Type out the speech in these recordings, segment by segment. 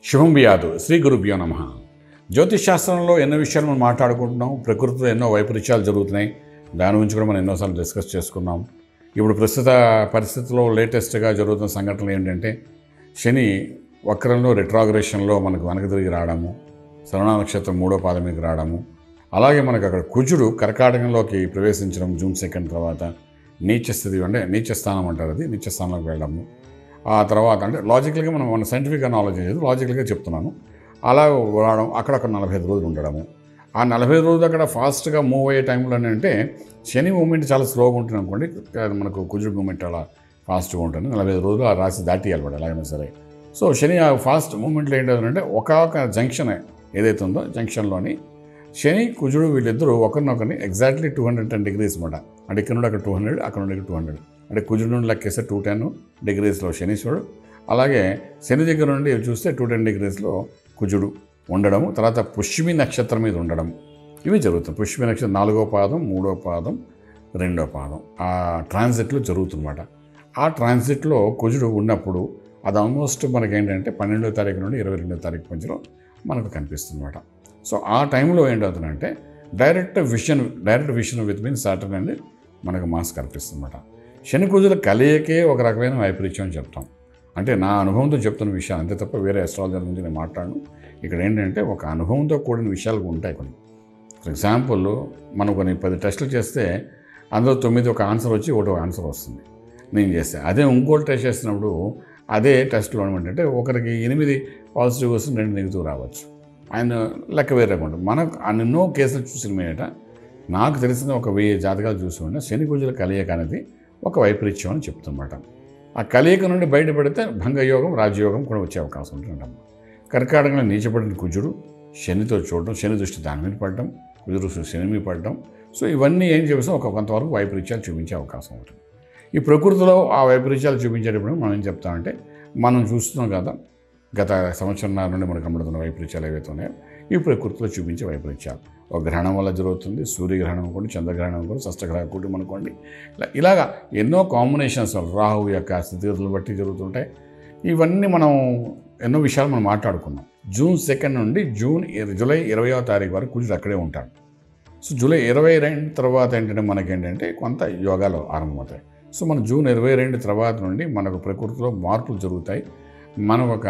శుభం బియాదు శ్రీ గురుభ్యో నమ జ్యోతిష్ శాస్త్రంలో ఎన్నో విషయాలు మనం మాట్లాడుకుంటున్నాం ప్రకృతిలో ఎన్నో వైపరీత్యాలు జరుగుతున్నాయి దాని గురించి కూడా మనం ఎన్నోసార్లు డిస్కస్ చేసుకున్నాం ఇప్పుడు ప్రస్తుత పరిస్థితుల్లో లేటెస్ట్గా జరుగుతున్న సంఘటనలు ఏంటంటే శని వక్రంలో రెట్రాగ్రేషన్లో మనకు వెనక తిరిగి రావడము శ్రవణ నక్షత్రం మూడో పాదం మీదకి రావడము అలాగే మనకు అక్కడ కుజుడు కర్కాటకంలోకి ప్రవేశించడం జూన్ సెకండ్ తర్వాత నీచ స్థితి అంటే నీచ స్థానం అంటారు అది నీచ స్థానంలోకి వెళ్ళడము ఆ తర్వాత అంటే లాజికల్గా మనం మన సైంటిఫిక్గా నాలెడ్జ్ లేదు లాజికల్గా చెప్తున్నాను అలా రావడం అక్కడక్కడ నలభై ఐదు రోజులు ఉండడము ఆ నలభై ఐదు రోజులు అక్కడ ఫాస్ట్గా మూవ్ అయ్యే టైంలో అంటే శని మూమెంట్ చాలా స్లోగా ఉంటుంది అనుకోండి మనకు కుజుడు మూమెంట్ అలా ఫాస్ట్గా ఉంటుంది నలభై ఐదు రోజులు ఆ రాసి దాటియాలి కూడా ఎలాగైనా సరే సో శని ఆ ఫాస్ట్ మూమెంట్లో ఏంటంటే ఒక ఒక జంక్షన్ ఏదైతే ఉందో జంక్షన్లోని శని కుజుడు వీళ్ళిద్దరూ ఒకరినొకరిని exactly two hundred ten degrees అనమాట అంటే ఇక్కడ నుండి అక్కడ టూ హండ్రెడ్ అక్కడ నుండి టూ హండ్రెడ్ అంటే కుజుడు నుండి లెక్కేస్తే టూ టెన్ డిగ్రీస్లో శనీశ్వరుడు అలాగే శని దగ్గర నుండి చూస్తే టూ టెన్ డిగ్రీస్లో కుజుడు ఉండడము తర్వాత పుష్యమి నక్షత్రం మీద ఉండడం ఇవి జరుగుతుంది పుష్యమి నక్షత్రం నాలుగో పాదం మూడో పాదం రెండో పాదం ఆ ట్రాన్సిట్లో జరుగుతుందన్నమాట ఆ ట్రాన్సిట్లో కుజుడు ఉన్నప్పుడు అది ఆల్మోస్ట్ మనకి ఏంటంటే పన్నెండో తారీఖు నుండి ఇరవై రెండో తారీఖు మధ్యలో మనకు కనిపిస్తుంది అనమాట సో ఆ టైంలో ఏంటవుతుందంటే direct vision direct vision with mean Saturn and మనకు మాస్ కనిపిస్తుంది అనమాట శని కుజుల కలయికే ఒక రకమైన వైపరీత్యం అని చెప్తాం అంటే నా అనుభవంతో చెప్తున్న విషయాలు అంతే తప్ప వేరే అస్ట్రాలజర్ గురించి నేను మాట్లాడను ఇక్కడ ఏంటంటే ఒక అనుభవంతో కూడిన విషయాలు ఉంటాయి కొన్ని ఫర్ ఎగ్జాంపుల్ మనం కొన్ని పది టెస్టులు చేస్తే అందులో తొమ్మిది ఒక ఆన్సర్ వచ్చి ఒకటి ఆన్సర్ వస్తుంది నేను చేస్తే అదే ఇంకోటి టెస్ట్ చేసినప్పుడు అదే టెస్ట్లో ఏంటంటే ఒకరికి ఎనిమిది పాజిటివ్ వస్తుంది రెండు నెగిటివ్ రావచ్చు ఆయన లెక్క వేరే ఉంటుంది మనకు ఎన్నో కేసులు చూసిన మీదట నాకు తెలిసిన ఒక వెయ్యి జాతకాలు చూసి ఉన్న శని కుజుల కలయిక అనేది ఒక వైపరీత్యం అని చెప్తున్నమాట ఆ కలయిక నుండి బయటపడితే భంగయోగం రాజయోగం కూడా వచ్చే అవకాశం ఉంటుందన్నమాట కర్కాటకంలో నీచపడిన కుజుడు శనితో చూడడం శని దృష్టి దాని మీద పడడం కుజుడు దృష్టి శని మీద పడడం సో ఇవన్నీ ఏం చేస్తే ఒక కొంతవరకు వైపరీత్యాలు చూపించే అవకాశం ఉంటుంది ఈ ప్రకృతిలో ఆ వైపరీత్యాలు చూపించేటప్పుడు మనం ఏం చెప్తామంటే మనం చూస్తున్నాం కదా గత సంవత్సరంన్నర నుండి మనకు కనబడుతున్న వైపరీత్యాలు ఏవైతే ఉన్నాయో ఈ ప్రకృతిలో చూపించే వైపరీత్యాలు ఒక గ్రహణం వల్ల జరుగుతుంది సూర్యగ్రహణం అనుకోండి చంద్రగ్రహణం అనుకోండి షష్టగ్రహ కూటమి అనుకోండి ఇలా ఇలాగా ఎన్నో కాంబినేషన్స్ రాహు యొక్క స్థితిగతులు బట్టి జరుగుతుంటాయి ఇవన్నీ మనం ఎన్నో విషయాలు మనం మాట్లాడుకున్నాం జూన్ సెకండ్ నుండి జూన్ ఇర- జూలై ఇరవయో తారీఖు వరకు కుజుడు అక్కడే ఉంటాడు సో జూలై ఇరవై రెండు తర్వాత ఏంటంటే మనకేంటంటే కొంత యోగాలు ఆరంభమవుతాయి సో మన జూన్ ఇరవై రెండు తర్వాత నుండి మనకు ప్రకృతిలో మార్పులు జరుగుతాయి మనకు ఒక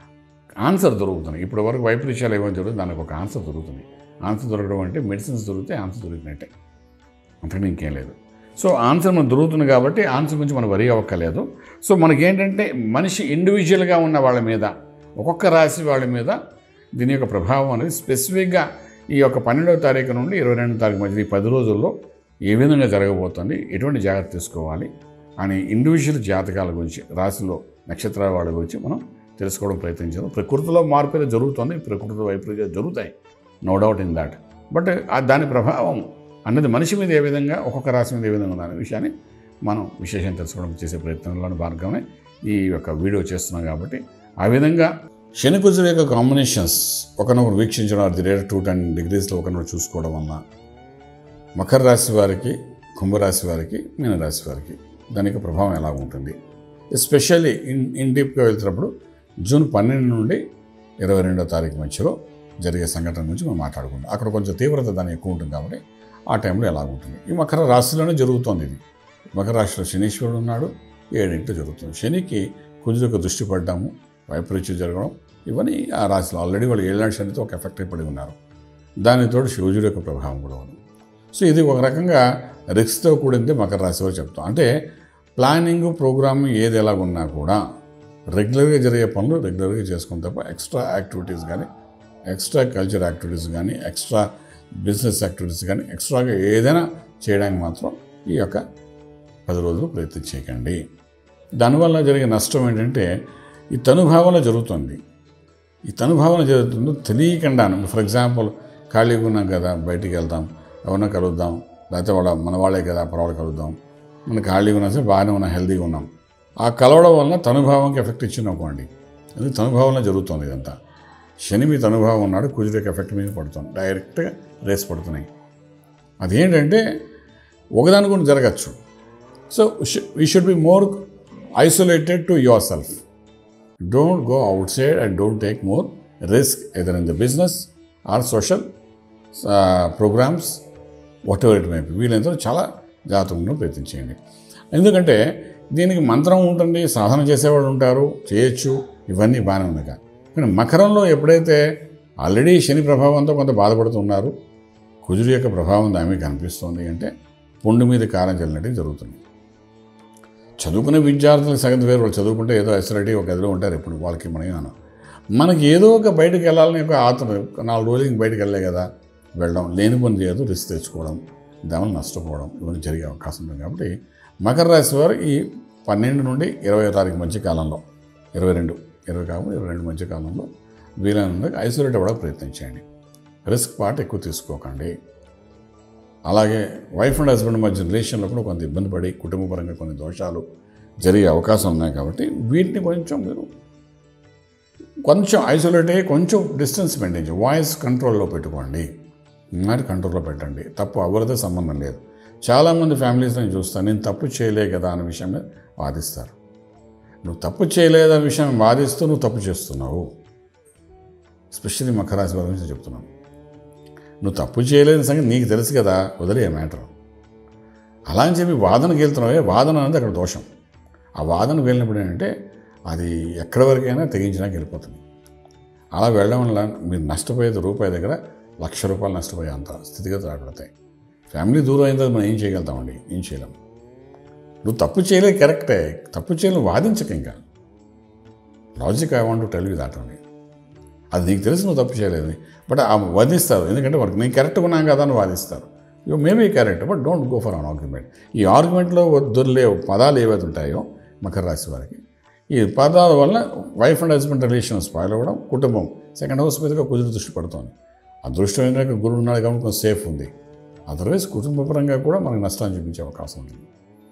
ఆన్సర్ దొరుకుతుంది ఇప్పటి వరకు వైపరీత్యాలు ఏమైనా జరుగుతుంది దానికి ఒక ఆన్సర్ దొరుకుతుంది ఆన్సర్ దొరకడం అంటే మెడిసిన్స్ దొరికితే ఆన్సర్ దొరికినట్టే అంతకని ఇంకేం లేదు సో ఆన్సర్ మనకు దొరుకుతుంది కాబట్టి ఆన్సర్ గురించి మనం వరి అవ్వక్కర్లేదు సో మనకేంటంటే మనిషి ఇండివిజువల్గా ఉన్న వాళ్ళ మీద ఒక్కొక్క రాశి వాళ్ళ మీద దీని యొక్క ప్రభావం అనేది స్పెసిఫిక్గా ఈ యొక్క పన్నెండవ తారీఖు నుండి ఇరవై రెండవ తారీఖు మధ్య ఈ పది రోజుల్లో ఏ విధంగా జరగబోతుంది ఎటువంటి జాగ్రత్త తీసుకోవాలి అని ఇండివిజువల్ జాతకాల గురించి రాశిలో నక్షత్రాల వాళ్ళ గురించి మనం తెలుసుకోవడం ప్రయత్నించాము ప్రకృతిలో మార్పు అయితే జరుగుతుంది ప్రకృతిలో వైపరీత్యాలు జరుగుతాయి no doubt in that but ఆ దాని ప్రభావం అన్నది మనిషి మీద ఏ విధంగా ఒక్కొక్క రాశి మీద ఏ విధంగా ఉందనే విషయాన్ని మనం విశేషం తెలుసుకోవడం చేసే ప్రయత్నంలోని భాగంగానే ఈ యొక్క వీడియో చేస్తున్నాం కాబట్టి ఆ విధంగా శని కుజుల యొక్క కాంబినేషన్స్ ఒకరినొకరు వీక్షించడం అది రేట్ టూ టెన్ డిగ్రీస్లో ఒకరినొకరు చూసుకోవడం వల్ల మకర రాశి వారికి కుంభరాశి వారికి మీనరాశి వారికి దాని యొక్క ప్రభావం ఎలా ఉంటుంది ఎస్పెషల్లీ ఇన్ ఇన్ డీప్గా వెళ్తున్నప్పుడు జూన్ పన్నెండు నుండి ఇరవై రెండో తారీఖు మధ్యలో జరిగే సంఘటన గురించి మనం మాట్లాడుకుందాం అక్కడ కొంచెం తీవ్రత దాని ఎక్కువ ఉంటుంది కాబట్టి ఆ టైంలో ఎలా ఉంటుంది ఈ మకర రాశిలోనే జరుగుతోంది ఇది మకర రాశిలో శనీశ్వరుడు ఉన్నాడు ఏడింట్లో జరుగుతుంది శనికి కుజులకు దృష్టి పడ్డాము వైపరీత్యం జరగడం ఇవన్నీ ఆ రాశిలో ఆల్రెడీ వాళ్ళు ఏళ్ళనాడు శనితో ఒక ఎఫెక్ట్ అయిపడి ఉన్నారు దానితో శివజుడి యొక్క ప్రభావం కూడా ఉంది సో ఇది ఒక రకంగా రిస్క్తో కూడింది మకర రాశి వారు చెప్తాం అంటే ప్లానింగ్ ప్రోగ్రామ్ ఏది ఎలాగున్నా కూడా రెగ్యులర్గా జరిగే పనులు రెగ్యులర్గా చేసుకుని తప్ప ఎక్స్ట్రా యాక్టివిటీస్ కానీ ఎక్స్ట్రా కల్చర్ యాక్టివిటీస్ కానీ ఎక్స్ట్రా బిజినెస్ యాక్టివిటీస్ కానీ ఎక్స్ట్రాగా ఏదైనా చేయడానికి మాత్రం ఈ యొక్క పది రోజులు ప్రయత్నం చేయకండి దానివల్ల జరిగే నష్టం ఏంటంటే ఈ తనుభావన జరుగుతుంది ఈ తనుభావన జరుగుతుందో తెలియకుండాను ఫర్ ఎగ్జాంపుల్ ఖాళీగా ఉన్నాం కదా బయటికి వెళ్దాం ఎవరినో కలుద్దాం లేకపోతే వాళ్ళ మన వాళ్ళే కదా పర్వాళ్ళు కలుద్దాం మనం ఖాళీగా ఉన్నా సరే బాగానే ఉన్నాం హెల్తీగా ఉన్నాం ఆ కలవడం వలన తనుభావంకి ఎఫెక్ట్ ఇచ్చింది అనుకోండి అది తనుభావంలో జరుగుతుంది ఇదంతా శని మీ తనుభావం ఉన్నాడు కుజుడికి ఎఫెక్ట్ మీద పడుతుంది డైరెక్ట్గా రేస్ పడుతున్నాయి అదేంటంటే ఒకదాని కూడా జరగచ్చు so you should be more isolated to yourself don't go outside and don't take more risk either in the business or social programs whatever it may be వీళ్ళందరూ చాలా జాగ్రత్తగా ప్రయత్నించేయండి ఎందుకంటే దీనికి మంత్రం ఉంటుంది సాధన చేసేవాళ్ళు ఉంటారు చేయొచ్చు ఇవన్నీ బాగానే ఉన్నాయి కానీ మకరంలో ఎప్పుడైతే ఆల్రెడీ శని ప్రభావంతో కొంత బాధపడుతున్నారు కుజుడు యొక్క ప్రభావం దాని మీద కనిపిస్తుంది అంటే పుండు మీద కారం చల్లినట్టు జరుగుతుంది చదువుకునే విద్యార్థులకు సగతి వేరు వాళ్ళు చదువుకుంటే ఏదో ఎసరటి ఒక గదిలో ఉంటారు ఇప్పుడు వాళ్ళకి మనం మనకి ఏదో ఒక బయటకు వెళ్ళాలని ఒక ఆత్మ నాలుగు రోజులకి బయటకు వెళ్ళే కదా వెళ్ళడం లేని పని చేయదు రిస్క్ తెచ్చుకోవడం దానివల్ల నష్టపోవడం ఇవన్నీ జరిగే అవకాశం ఉంది కాబట్టి మకర రాశి వారు ఈ పన్నెండు నుండి ఇరవై తారీఖు మధ్య కాలంలో ఇరవై రెండు ఇరవై కాకుండా ఇరవై రెండు మధ్య కాలంలో వీలైనందుకు ఐసోలేట్ అవ్వడానికి ప్రయత్నం చేయండి రిస్క్ పార్ట్ ఎక్కువ తీసుకోకండి అలాగే వైఫ్ అండ్ హస్బెండ్ మధ్య రిలేషన్లో కూడా కొంత ఇబ్బంది పడి కుటుంబపరంగా కొన్ని దోషాలు జరిగే అవకాశం ఉన్నాయి కాబట్టి వీటిని కొంచెం మీరు కొంచెం ఐసోలేట్ అయ్యి కొంచెం డిస్టెన్స్ మెయింటైన్ చేయండి వాయిస్ కంట్రోల్లో పెట్టుకోండి మరి కంట్రోల్లో పెట్టండి తప్పు ఎవరితో సంబంధం లేదు చాలామంది ఫ్యామిలీస్ నేను చూస్తాను నేను తప్పు చేయలే కదా అనే విషయం మీద వాదిస్తారు నువ్వు తప్పు చేయలేదనే విషయం వాదిస్తూ నువ్వు తప్పు చేస్తున్నావు స్పెషల్లీ మకరాశి వారి గురించి చెప్తున్నాను నువ్వు తప్పు చేయలేని సంగతి నీకు తెలుసు కదా వదిలే మ్యాటర్ అలా అని చెప్పి వాదనకి వెళ్తున్నావే వాదన అనేది అక్కడ దోషం ఆ వాదనకు వెళ్ళినప్పుడు ఏంటంటే అది ఎక్కడి వరకైనా తెగించినాక వెళ్ళిపోతుంది అలా వెళ్ళడం వల్ల మీరు నష్టపోయేది రూపాయి దగ్గర లక్ష రూపాయలు నష్టపోయే అంత స్థితిగతులు ఏర్పడతాయి ఫ్యామిలీ దూరం అయిన తర్వాత మనం ఏం చేయగలుగుతామండి ఏం చేయలేం నువ్వు తప్పు చేయలేదు కరెక్టే తప్పు చేయలేదు వాదించక ఇంకా logic I want to tell you that అండి అది నీకు తెలుసు నువ్వు తప్పు చేయలేదు బట్ ఆ వాదిస్తారు ఎందుకంటే వాడికి నేను కరెక్ట్గా ఉన్నాను కదా అని వాదిస్తారు you maybe correct but don't go for an argument ఈ ఆర్గ్యుమెంట్లో దొరిలే పదాలు ఏవైతే ఉంటాయో మకర రాశి వారికి ఈ పదాల వల్ల wife and husband relation spoil అవ్వడం కుటుంబం సెకండ్ హౌస్ మీదుగా కుదిరి దృష్టి పడుతుంది అదృష్టం ఏంటంటే గురువు ఉన్నాడు కాబట్టి కొంచెం సేఫ్ ఉంది అదర్వైజ్ కుటుంబపరంగా కూడా మనకు నష్టాన్ని చూపించే అవకాశం ఉంటుంది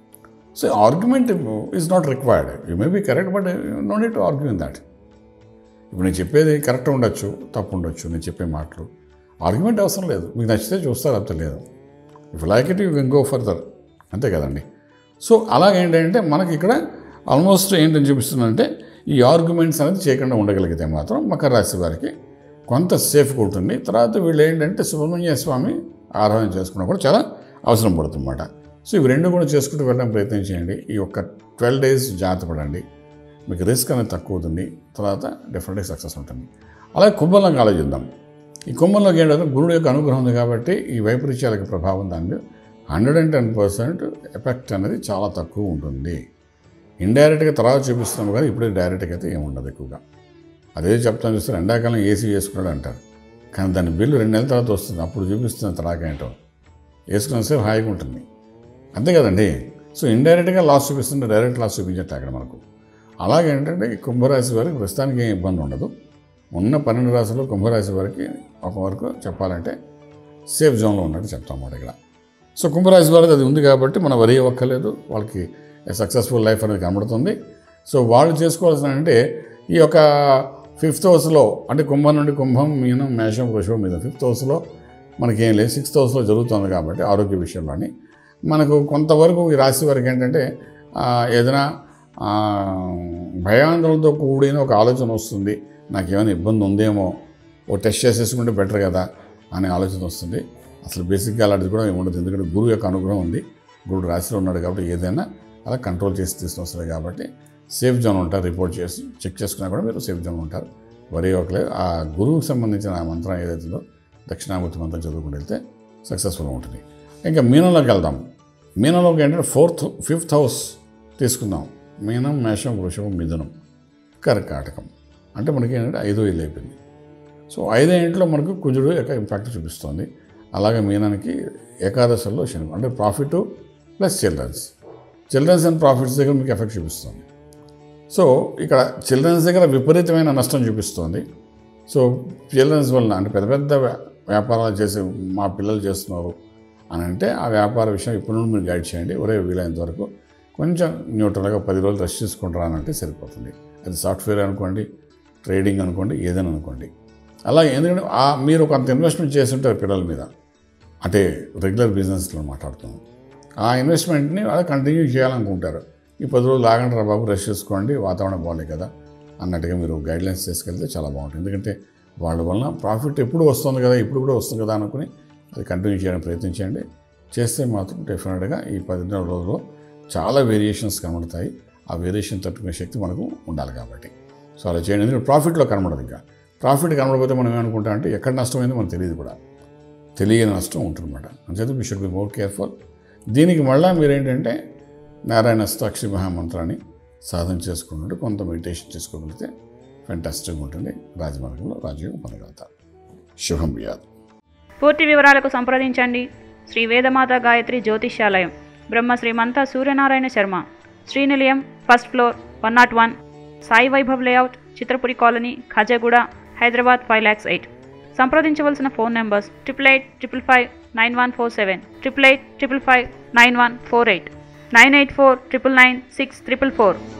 so argument is not required you may be correct but no need to argue in that ఇప్పుడు నేను చెప్పేది కరెక్ట్ ఉండొచ్చు తప్పు ఉండొచ్చు నేను చెప్పే మాటలు ఆర్గ్యుమెంట్ అవసరం లేదు మీకు నచ్చితే చూస్తారు అంత లేదు if like it you can go further అంతే కదండి సో అలాగేంటంటే మనకి ఇక్కడ ఆల్మోస్ట్ ఏంటని చూపిస్తుందంటే ఈ ఆర్గ్యుమెంట్స్ అనేది చేయకుండా ఉండగలిగితే మాత్రం మకర రాశి వారికి కొంత సేఫ్గా ఉంటుంది తర్వాత వీళ్ళు ఏంటంటే సుబ్రహ్మణ్య స్వామి ఆరాధన చేసుకోవడం కూడా చాలా అవసరం పడుతుందన్నమాట సో ఇవి రెండు కూడా చేసుకుంటూ వెళ్ళడం ప్రయత్నం చేయండి ఈ యొక్క ట్వెల్వ్ డేస్ జాగ్రత్త పడండి మీకు రిస్క్ అనేది తక్కువ అవుతుంది తర్వాత డెఫినెట్గా సక్సెస్ ఉంటుంది అలాగే కుంభంలోకి ఆలోచిద్దాం ఈ కుంభంలోకి ఏంటంటే గురుడు యొక్క అనుగ్రహం ఉంది కాబట్టి ఈ వైపరీత్యాలకు ప్రభావం దాని మీద hundred and ten percent effect అనేది చాలా తక్కువ ఉంటుంది ఇండైరెక్ట్గా తర్వాత చూపిస్తున్నాము కానీ ఇప్పుడు డైరెక్ట్గా అయితే ఏముండదు ఎక్కువగా అదే చెప్తాను చూస్తే ఎండాకాలం ఏసీ వేసుకున్నాడు అంటారు కానీ దాని బిల్లు రెండు నెలల తర్వాత వస్తుంది అప్పుడు చూపిస్తుంది తరాక ఏంటో వేసుకున్న సేపు హాయిగా ఉంటుంది అంతే కదండి సో ఇండైరెక్ట్గా లాస్ చూపిస్తుంటే డైరెక్ట్ లాస్ చూపించట్లే అక్కడ మనకు అలాగే ఏంటంటే ఈ కుంభరాశి వారికి ప్రస్తుతానికి ఏం ఇబ్బంది ఉండదు ఉన్న పన్నెండు రాశులు కుంభరాశి వారికి ఒక వరకు చెప్పాలంటే సేఫ్ జోన్లో ఉన్నట్టు చెప్తాం అన్నమాట ఇక్కడ సో కుంభరాశి వారికి అది ఉంది కాబట్టి మనం వరి అవ్వక్కర్లేదు వాళ్ళకి సక్సెస్ఫుల్ లైఫ్ అనేది కనబడుతుంది సో వాళ్ళు చేసుకోవాల్సిన అంటే ఈ యొక్క ఫిఫ్త్ హౌస్లో అంటే కుంభం నుండి కుంభం మీనం మేషం వృషభం మీద ఫిఫ్త్ హౌస్లో మనకి ఏం లేదు సిక్స్త్ హౌస్లో జరుగుతుంది కాబట్టి ఆరోగ్య విషయంలోని మనకు కొంతవరకు ఈ రాశి వారికి ఏంటంటే ఆ, ఏదైనా ఆ, భయాందోళనతో కూడిన ఒక ఆలోచన వస్తుంది నాకు ఏమైనా ఇబ్బంది ఉందేమో ఓ టెస్ట్ చేసేసుకుంటే బెటర్ కదా అనే ఆలోచన వస్తుంది అసలు బేసిక్గా అలాంటిది కూడా ఏమి ఉండదు ఎందుకంటే గురువు యొక్క అనుగ్రహం ఉంది గురుడు రాశిలో ఉన్నాడు కాబట్టి ఏదైనా అలా కంట్రోల్ చేసి తీసుకుని వస్తుంది కాబట్టి సేఫ్ జోన్ ఉంటారు రిపోర్ట్ చేసి చెక్ చేసుకున్నా కూడా మీరు సేఫ్ జోన్ ఉంటారు వరి ఒకలేదు ఆ గురువుకు సంబంధించిన ఆ మంత్రం ఏదైతుందో దక్షిణామూర్తి మంత్రం చదువుకుంటూ వెళ్తే సక్సెస్ఫుల్గా ఉంటుంది ఇంకా మీనంలోకి వెళ్దాం మీనంలోకి ఏంటంటే ఫోర్త్ ఫిఫ్త్ హౌస్ తీసుకుందాం మీనం మేషం వృషభం మిథునం కర్కాటకం అంటే మనకి ఏంటంటే ఐదో ఇల్లు అయిపోయింది సో ఐదో ఇంట్లో మనకు కుజుడు యొక్క ఇంపాక్ట్ చూపిస్తుంది అలాగే మీనానికి ఏకాదశల్లో శని అంటే profit plus childrens childrens and profits దగ్గర మీకు ఎఫెక్ట్ చూపిస్తుంది సో ఇక్కడ చిల్డ్రన్స్ దగ్గర విపరీతమైన నష్టం చూపిస్తుంది సో చిల్డ్రన్స్ వలన అంటే పెద్ద పెద్ద వ్యా- వ్యాపారాలు చేసే మా పిల్లలు చేస్తున్నారు అని అంటే ఆ వ్యాపార విషయం ఇప్పుడు నుండి మీరు గైడ్ చేయండి ఒరే వీలైనంత వరకు కొంచెం న్యూట్రల్గా పది రోజులు రెస్ట్ తీసుకుంటారా అని అంటే సరిపోతుంది అది సాఫ్ట్వేర్ అనుకోండి ట్రేడింగ్ అనుకోండి ఏదైనా అనుకోండి అలాగే ఎందుకంటే ఆ మీరు కొంత ఇన్వెస్ట్మెంట్ చేసి ఉంటారు పిల్లల మీద అంటే రెగ్యులర్ బిజినెస్లో మాట్లాడుతున్నాం ఆ ఇన్వెస్ట్మెంట్ని అలా కంటిన్యూ చేయాలనుకుంటారు ఈ పది రోజులు ఆగండి రా బాబు రెస్ట్ చేసుకోండి వాతావరణం బాగాలేదు కదా అన్నట్టుగా మీరు గైడ్లైన్స్ తీసుకెళ్తే చాలా బాగుంటుంది ఎందుకంటే వాళ్ళ వలన ప్రాఫిట్ ఎప్పుడు వస్తుంది కదా ఇప్పుడు కూడా వస్తుంది కదా అనుకుని అది కంటిన్యూ చేయడానికి ప్రయత్నించండి చేస్తే మాత్రం డెఫినెట్గా ఈ పదిహేను రోజుల్లో చాలా వేరియేషన్స్ కనబడతాయి ఆ వేరియేషన్ తట్టుకునే శక్తి మనకు ఉండాలి కాబట్టి సో అలా చేయండి ఎందుకంటే ప్రాఫిట్లో కనబడదు ఇంకా ప్రాఫిట్ కనబడకపోతే మనం ఏమనుకుంటాం అంటే ఎక్కడ నష్టమైందో మనకు తెలియదు కూడా తెలియని నష్టం ఉంటుందన్నమాట అంచేత we should be more careful దీనికి మళ్ళీ మీరు ఏంటంటే నారాయణ అష్టాక్షి మహామంత్రాన్ని సాధన చేసుకున్నట్టు కొంత మెడిటేషన్ చేసుకోగలిగితే ఫెంటాస్టిక్గా ఉంటుంది రాజమార్గంలో రాజయోగం పొందగలుగుతారు శుభం వ్యాధి పూర్తి వివరాలకు సంప్రదించండి శ్రీ వేదమాత గాయత్రి జ్యోతిష్యాలయం Brahma Srimantha Suryanarayana Sharma Srinilayam first floor one nought one Sai Vaibhav layout Chitrapuri colony Khajaguda Hyderabad five lakhs eight సంప్రదించవలసిన phone numbers triple eight triple five nine one four seven triple eight triple five nine one four eight nine eight four triple nine six triple four